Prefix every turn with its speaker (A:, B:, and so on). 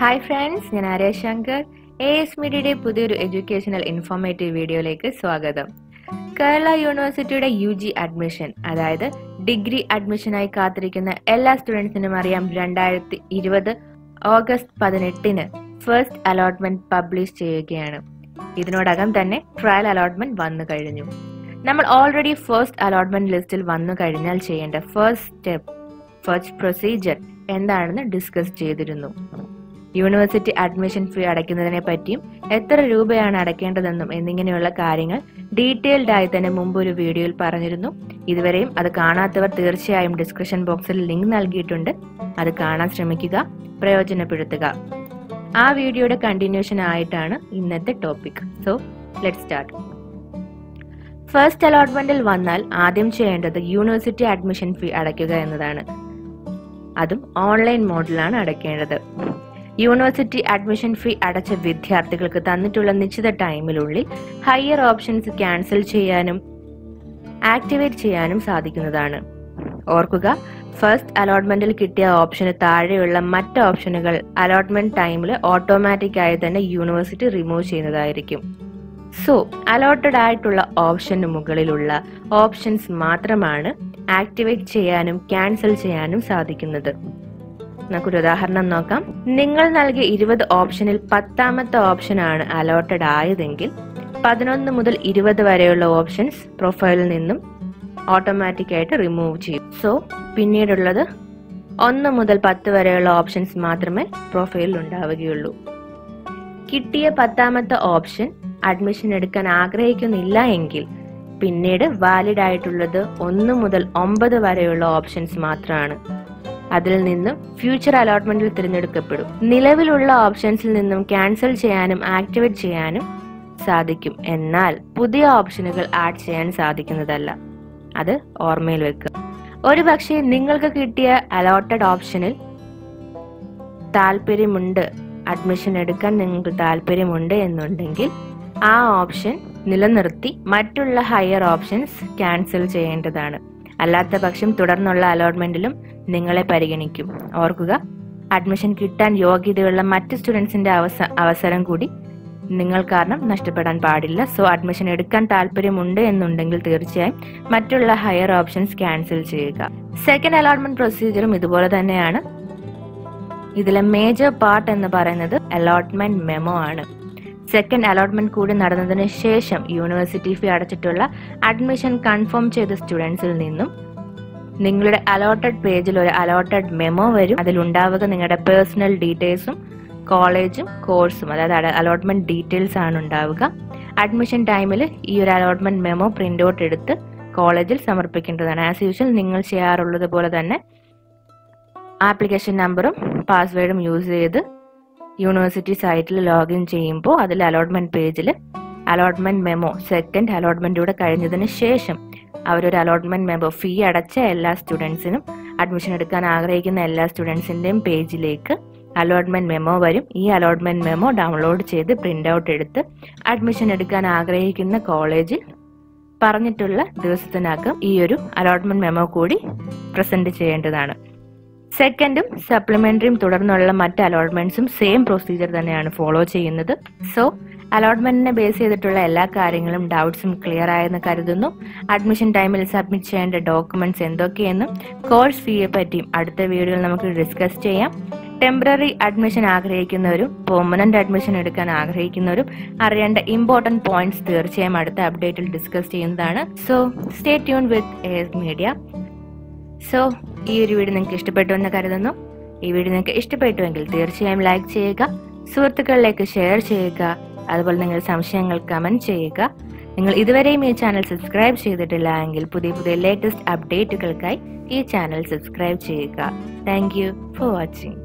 A: hi friends ഞാൻ Arya Shankar A S മീഡിയയുടെ പുതിയൊരു എഡ്യൂക്കേഷണൽ ഇൻഫോർമേറ്റീവ് വീഡിയോയിലേക്ക് സ്വാഗതം കേരള യൂണിവേഴ്സിറ്റിയുടെ യു ജി അഡ്മിഷൻ അതായത് ഡിഗ്രി അഡ്മിഷനായി കാത്തിരിക്കുന്ന എല്ലാ സ്റ്റുഡൻസിനും അറിയാം രണ്ടായിരത്തി ഇരുപത് ഓഗസ്റ്റ് പതിനെട്ടിന് ഫസ്റ്റ് അലോട്ട്മെന്റ് പബ്ലിഷ് ചെയ്യുകയാണ് ഇതിനോടകം തന്നെ ട്രയൽ അലോട്ട്മെന്റ് വന്നു കഴിഞ്ഞു നമ്മൾ ഓൾറെഡി ഫസ്റ്റ് അലോട്ട്മെന്റ് ലിസ്റ്റിൽ വന്നു കഴിഞ്ഞാൽ ചെയ്യേണ്ട ഫസ്റ്റ് സ്റ്റെപ്പ് ഫസ്റ്റ് പ്രൊസീജിയർ എന്താണെന്ന് ഡിസ്കസ് ചെയ്തിരുന്നു യൂണിവേഴ്സിറ്റി അഡ്മിഷൻ ഫീ അടയ്ക്കുന്നതിനെ പറ്റിയും എത്ര രൂപയാണ് അടയ്ക്കേണ്ടതെന്നും എന്നിങ്ങനെയുള്ള കാര്യങ്ങൾ ഡീറ്റെയിൽഡ് ആയി തന്നെ മുമ്പ് ഒരു വീഡിയോയിൽ പറഞ്ഞിരുന്നു ഇതുവരെയും അത് കാണാത്തവർ തീർച്ചയായും ഡിസ്ക്രിപ്ഷൻ ബോക്സിൽ ലിങ്ക് നൽകിയിട്ടുണ്ട് അത് കാണാൻ ശ്രമിക്കുക പ്രയോജനപ്പെടുത്തുക ആ വീഡിയോയുടെ കണ്ടിന്യൂഷൻ ആയിട്ടാണ് ഇന്നത്തെ topic so let start first അലോട്ട്മെന്റിൽ വന്നാൽ ആദ്യം ചെയ്യേണ്ടത് യൂണിവേഴ്സിറ്റി അഡ്മിഷൻ ഫീ അടയ്ക്കുക എന്നതാണ് അതും ഓൺലൈൻ മോഡിലാണ് അടയ്ക്കേണ്ടത് യൂണിവേഴ്സിറ്റി അഡ്മിഷൻ ഫീ അടച്ച വിദ്യാർത്ഥികൾക്ക് തന്നിട്ടുള്ള നിശ്ചിത ടൈമിനുള്ളിൽ ഹയർ ഓപ്ഷൻസ് ക്യാൻസൽ ചെയ്യാനും ആക്ടിവേറ്റ് ചെയ്യാനും സാധിക്കുന്നതാണ് ഓർക്കുക ഫസ്റ്റ് അലോട്ട്മെന്റിൽ കിട്ടിയ ഓപ്ഷന് താഴെയുള്ള മറ്റ് ഓപ്ഷനുകൾ അലോട്ട്മെന്റ് ടൈമിൽ ഓട്ടോമാറ്റിക് ആയി തന്നെ യൂണിവേഴ്സിറ്റി റിമൂവ് ചെയ്യുന്നതായിരിക്കും സോ അലോട്ടഡ് ആയിട്ടുള്ള ഓപ്ഷന് മുകളിലുള്ള ഓപ്ഷൻസ് മാത്രമാണ് ആക്ടിവേറ്റ് ചെയ്യാനും ക്യാൻസൽ ചെയ്യാനും സാധിക്കുന്നത് നമുക്കൊരു ഉദാഹരണം നോക്കാം നിങ്ങൾ നൽകിയ ഇരുപത് ഓപ്ഷനിൽ പത്താമത്തെ ഓപ്ഷനാണ് അലോട്ടഡ് ആയതെങ്കിൽ പതിനൊന്ന് മുതൽ ഇരുപത് വരെയുള്ള ഓപ്ഷൻസ് പ്രൊഫൈലിൽ നിന്നും ഓട്ടോമാറ്റിക് ആയിട്ട് റിമൂവ് ചെയ്യും സോ പിന്നീടുള്ളത് ഒന്ന് മുതൽ പത്ത് വരെയുള്ള ഓപ്ഷൻസ് മാത്രമേ പ്രൊഫൈലിൽ ഉണ്ടാവുകയുള്ളൂ കിട്ടിയ പത്താമത്തെ ഓപ്ഷൻ അഡ്മിഷൻ എടുക്കാൻ ആഗ്രഹിക്കുന്നില്ല എങ്കിൽ പിന്നീട് വാലിഡ് ആയിട്ടുള്ളത് ഒന്ന് മുതൽ ഒമ്പത് വരെയുള്ള ഓപ്ഷൻസ് മാത്രമാണ് അതിൽ നിന്നും ഫ്യൂച്ചർ അലോട്ട്മെന്റിൽ തിരഞ്ഞെടുക്കപ്പെടും നിലവിലുള്ള ഓപ്ഷൻസിൽ നിന്നും ക്യാൻസൽ ചെയ്യാനും ആക്ടിവേറ്റ് ചെയ്യാനും സാധിക്കും എന്നാൽ പുതിയ ഓപ്ഷനുകൾ ആഡ് ചെയ്യാൻ സാധിക്കുന്നതല്ല അത് ഓർമ്മയിൽ വെക്കുക ഒരു പക്ഷേ നിങ്ങൾക്ക് കിട്ടിയ അലോട്ടഡ് ഓപ്ഷനിൽ താല്പര്യമുണ്ട് അഡ്മിഷൻ എടുക്കാൻ നിങ്ങൾക്ക് താല്പര്യമുണ്ട് എന്നുണ്ടെങ്കിൽ ആ ഓപ്ഷൻ നിലനിർത്തി മറ്റുള്ള ഹയർ ഓപ്ഷൻസ് ക്യാൻസൽ ചെയ്യേണ്ടതാണ് അല്ലാത്ത പക്ഷം തുടർന്നുള്ള അലോട്ട്മെന്റിലും നിങ്ങളെ പരിഗണിക്കും ഓർക്കുക അഡ്മിഷൻ കിട്ടാൻ യോഗ്യതയുള്ള മറ്റ് സ്റ്റുഡൻസിന്റെ അവസ അവസരം കൂടി നിങ്ങൾ കാരണം നഷ്ടപ്പെടാൻ പാടില്ല സോ അഡ്മിഷൻ എടുക്കാൻ താല്പര്യമുണ്ട് എന്നുണ്ടെങ്കിൽ തീർച്ചയായും മറ്റുള്ള ഹയർ ഓപ്ഷൻസ് ക്യാൻസൽ ചെയ്യുക സെക്കൻഡ് അലോട്ട്മെന്റ് പ്രൊസീജിയറും ഇതുപോലെ തന്നെയാണ് ഇതിലെ മേജർ പാർട്ട് എന്ന് പറയുന്നത് അലോട്ട്മെന്റ് മെമോ ആണ് സെക്കൻഡ് അലോട്ട്മെന്റ് കൂടി നടന്നതിന് ശേഷം യൂണിവേഴ്സിറ്റി ഫീ അടച്ചിട്ടുള്ള അഡ്മിഷൻ കൺഫേം ചെയ്ത സ്റ്റുഡൻസിൽ നിന്നും നിങ്ങളുടെ അലോട്ടഡ് പേജിൽ ഒരു അലോട്ടഡ് മെമ്മോ വരും അതിലുണ്ടാവുക നിങ്ങളുടെ പേഴ്സണൽ ഡീറ്റെയിൽസും കോളേജും കോഴ്സും അതായത് അലോട്ട്മെന്റ് ഡീറ്റെയിൽസ് ആണ് ഉണ്ടാവുക അഡ്മിഷൻ ടൈമിൽ ഈ ഒരു അലോട്ട്മെന്റ് മെമ്മോ പ്രിന്റ് ഔട്ട് എടുത്ത് കോളേജിൽ സമർപ്പിക്കേണ്ടതാണ് ആസ് യൂഷ്വൽ നിങ്ങൾ ചെയ്യാറുള്ളത് പോലെ തന്നെ ആപ്ലിക്കേഷൻ നമ്പറും പാസ്വേഡും യൂസ് ചെയ്ത് യൂണിവേഴ്സിറ്റി സൈറ്റിൽ ലോഗിൻ ചെയ്യുമ്പോൾ അതിൽ അലോട്ട്മെന്റ് പേജിൽ അലോട്ട്മെന്റ് മെമ്മോ സെക്കൻഡ് അലോട്ട്മെന്റൂടെ കഴിഞ്ഞതിന് ശേഷം അവരൊരു അലോട്ട്മെന്റ് മെമ്മോ ഫീ അടച്ച എല്ലാ സ്റ്റുഡൻസിനും അഡ്മിഷൻ എടുക്കാൻ ആഗ്രഹിക്കുന്ന എല്ലാ സ്റ്റുഡൻസിന്റെയും പേജിലേക്ക് അലോട്ട്മെന്റ് മെമ്മോ വരും ഈ അലോട്ട്മെന്റ് മെമ്മോ ഡൗൺലോഡ് ചെയ്ത് പ്രിന്റ് ഔട്ട് എടുത്ത് അഡ്മിഷൻ എടുക്കാൻ ആഗ്രഹിക്കുന്ന കോളേജിൽ പറഞ്ഞിട്ടുള്ള ദിവസത്തിനകം ഈ ഒരു അലോട്ട്മെന്റ് മെമ്മോ കൂടി പ്രസന്റ് ചെയ്യേണ്ടതാണ് സെക്കൻഡും സപ്ലിമെന്ററിയും തുടർന്നുള്ള മറ്റ് അലോട്ട്മെന്റ്സും സെയിം പ്രൊസീജിയർ തന്നെയാണ് ഫോളോ ചെയ്യുന്നത് സോ അലോട്ട്മെന്റിനെ ബേസ് ചെയ്തിട്ടുള്ള എല്ലാ കാര്യങ്ങളും ഡൗട്ട്സും ക്ലിയർ ആയെന്ന് കരുതുന്നു അഡ്മിഷൻ ടൈമിൽ സബ്മിറ്റ് ചെയ്യേണ്ട ഡോക്യുമെന്റ്സ് എന്തൊക്കെയെന്നും കോഴ്സ് ഫീയെ പറ്റിയും അടുത്ത വീഡിയോയിൽ നമുക്ക് ഡിസ്കസ് ചെയ്യാം ടെമ്പററി അഡ്മിഷൻ ആഗ്രഹിക്കുന്നവരും പെർമനന്റ് അഡ്മിഷൻ എടുക്കാൻ ആഗ്രഹിക്കുന്നവരും അറിയേണ്ട ഇമ്പോർട്ടന്റ് പോയിന്റ്സ് തീർച്ചയായും അടുത്ത അപ്ഡേറ്റിൽ ഡിസ്കസ് ചെയ്യുന്നതാണ് so stay tune with S media so ഈ ഒരു വീഡിയോ നിങ്ങൾക്ക് ഇഷ്ടപ്പെട്ടു എന്ന് കരുതുന്നു ഈ വീഡിയോ നിങ്ങൾക്ക് ഇഷ്ടപ്പെട്ടുവെങ്കിൽ തീർച്ചയായും ലൈക്ക് ചെയ്യുക സുഹൃത്തുക്കളിലേക്ക് ഷെയർ ചെയ്യുക അതുപോലെ നിങ്ങളുടെ സംശയങ്ങൾ കമന്റ് ചെയ്യുക നിങ്ങൾ ഇതുവരെയും ഈ ചാനൽ സബ്സ്ക്രൈബ് ചെയ്തിട്ടില്ല എങ്കിൽ പുതിയ പുതിയ ലേറ്റസ്റ്റ് അപ്ഡേറ്റുകൾക്കായി ഈ ചാനൽ സബ്സ്ക്രൈബ് ചെയ്യുക താങ്ക് യു ഫോർ വാച്ചിങ്